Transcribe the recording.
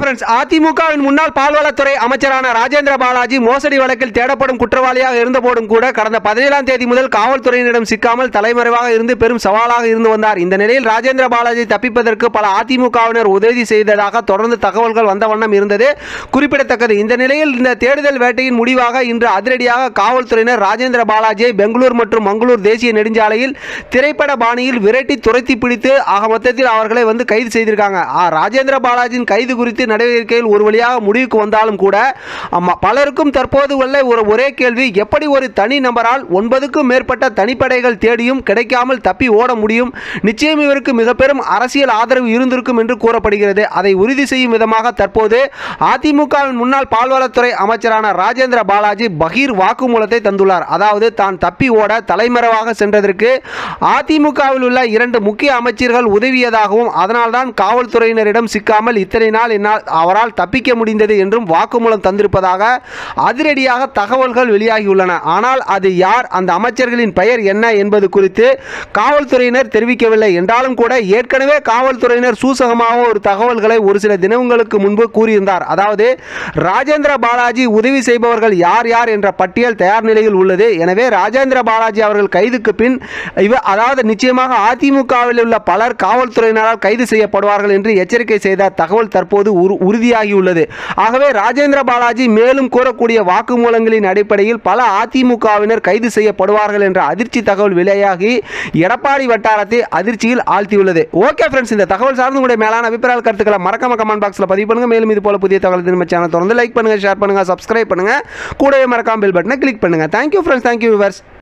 friends அதிமுகவின் முன்னாள் பால்வளத்துறை அமைச்சரான ராஜேந்திர பாலாஜி மோசடி வழக்கில் தேடப்படும் குற்றவாளியாக இருந்தபோதும் கூட கடந்த பதினேழாம் தேதி முதல் காவல்துறையினரிடம் சிக்காமல் தலைமறைவாக இருந்து பெரும் சவாலாக இருந்து வந்தார் இந்த நிலையில் ராஜேந்திர பாலாஜி தப்பிப்பதற்கு பல அதிமுகவினர் உதவி செய்ததாக தொடர்ந்து தகவல்கள் வந்த வண்ணம் இருந்தது குறிப்பிடத்தக்கது இந்த நிலையில் இந்த தேடுதல் வேட்டையின் முடிவாக இன்று அதிரடியாக காவல்துறையினர் ராஜேந்திர பாலாஜியை பெங்களூர் மற்றும் மங்களூர் தேசிய நெடுஞ்சாலையில் திரைப்பட பாணியில் விரட்டி துரத்தி பிடித்து ஆக மொத்தத்தில் அவர்களை வந்து கைது செய்திருக்காங்க ஆ, ராஜேந்திர பாலாஜியின் கைது குறித்து நடவடிக்கையில் ஒரு வழியாக முடிவுக்கு வந்தாலும் கூட ஆமா, பலருக்கும் தற்போது உள்ள ஒரு ஒரே கேள்வி எப்படி ஒரு தனி நபரால் ஒன்பதுக்கும் மேற்பட்ட தனிப்படைகள் தேடியும் கிடைக்காமல் தப்பி ஓட முடியும் நிச்சயம் இவருக்கு மிக பெரும் அரசியல் ஆதரவு இருந்திருக்கும் என்று கூறப்படுகிறது அதை உறுதி செய்யும் விதமாக தற்போது அதிமுகவின் முன்னாள் பால்வளத்துறை அமைச்சரான ராஜேந்திர பாலாஜி பகீர் வாக்குமூலத்தை தந்துள்ளார் அதாவது தான் தப்பி ஓட தலைமறைவாக சென்றதற்கு அதிமுகவில் உள்ள இரண்டு முக்கிய அமைச்சர்கள் உதவியதாகவும் அதனால்தான் காவல்துறையினரிடம் சிக்காமல் இத்தனை நாள் என்னால் அவரால் தப்பிக்க முடிந்தது என்றும் வாக்குமூலம் தந்திருப்பதாக அதிரடியாக தகவல்கள் வெளியாகியுள்ளன ஆனால் அது யார் அந்த அமைச்சர்களின் பெயர் என்ன என்பது குறித்து காவல்துறையினர் தெரிவிக்கவில்லை என்றாலும் கூட ஏற்கனவே காவல்துறையினர் சூசகமாக ஒரு தகவல்களை ஒரு சில தினங்களுக்கு முன்பு கூறியிருந்தார் அதாவது ராஜேந்திர பாலாஜி உதவி செய்பவர்கள் யார் யார் என்ற பட்டியல் தயார் நிலையில் உள்ளது எனவே ராஜேந்திர பாலாஜி அவர்கள் கைதுக்கு பின் இவ அதாவது நிச்சயமாக அதிமுகவில் உள்ள பலர் காவல்துறையினரால் கைது செய்யப்படுவார்கள் என்று எச்சரிக்கை செய்த தகவல் தற்போது உறு- உறுதியாகியுள்ளது ஆகவே ராஜேந்திர பாலாஜி மேலும் கூறக்கூடிய வாக்குமூலங்களின் அடிப்படையில் பல அதிமுகவினர் கைது செய்யப்படுவார்கள் என்ற அதிர்ச்சி தகவல் வெளியாகி எடப்பாடி வட்டாரத்தை அதிர்ச்சியில் ஆழ்த்தியுள்ளது ஓகே ஃப்ரெண்ட்ஸ் இந்த தகவல் சார்ந்து உங்களுடைய மேலான அபிப்பிராய கருத்துக்களை மறக்காம கமெண்ட் பாக்ஸில் பதிவு பண்ணுங்க மேலும் இது போல புதிய தகவல் திரும்ப சேனல் தொடர்ந்து லைக் பண்ணுங்க ஷேர் பண்ணுங்க சப்ஸ்கிரைப் பண்ணுங்க கூடவே மறக்காம பெல் பட்டனை கிளிக் பண்ணுங்க தேங்க்யூ ஃப்ரெண்ட்ஸ் தேங்க்யூ விவர்ஸ்